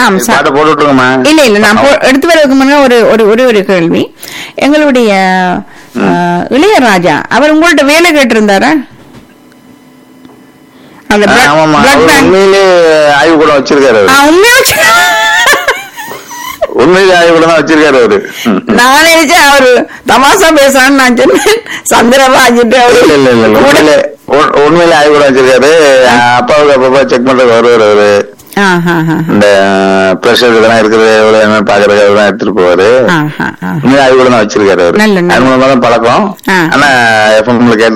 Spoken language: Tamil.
ஆம் சா- பாட்டை போட்டு விட்டுருங்கம்மா இல்ல இல்ல நான் போ- எடுத்து வரதுக்கு முன்ன ஒரு ஒரு ஒரு ஒரு கேள்வி எங்களுடைய அஹ், இளையராஜா அவர் உங்கள்ட்ட வேலை கேட்டிருந்தாரா அந்த ஆ, blood- ஆமாம்மா blood அவர் bank- உண்மையிலே ஆய்வு கூட வச்சிருக்காரு ஆ, அவரு உண்மையா வச்சு- உண்மையிலே ஆய்வு கூட தான் வச்சிருக்காரு அவரு ம். நான் நினைச்சேன் அவரு தமாசா பேசுறான்னு நான் சொன்னேன் சந்திரபாஜிட்டு அவரு இல்ல இல்ல இல்ல உண்மையிலே உண்- உண்மையிலே ஆய்வு கூட வச்சிருக்காரு அப்பாவுக்கு அப்பப்ப செக் பண்றதுக்கு வருவாரு அவரு ஆஹா, ஆஹா. இந்த பிரஷர் இதெல்லாம் இருக்குது எவ்வளவு என்ன பாக்குறது அதெல்லாம் எடுத்துட்டு போவாரு ஆஹா, ஆஹா. உண்மையிலே ஆய்வு கூட தான் வச்சிருக்காரு அவரு நல்ல, நல்ல. அது மூலமா தான் பழக்கம் ஆ. ஆனா எஃப்எம்ல கேட்டு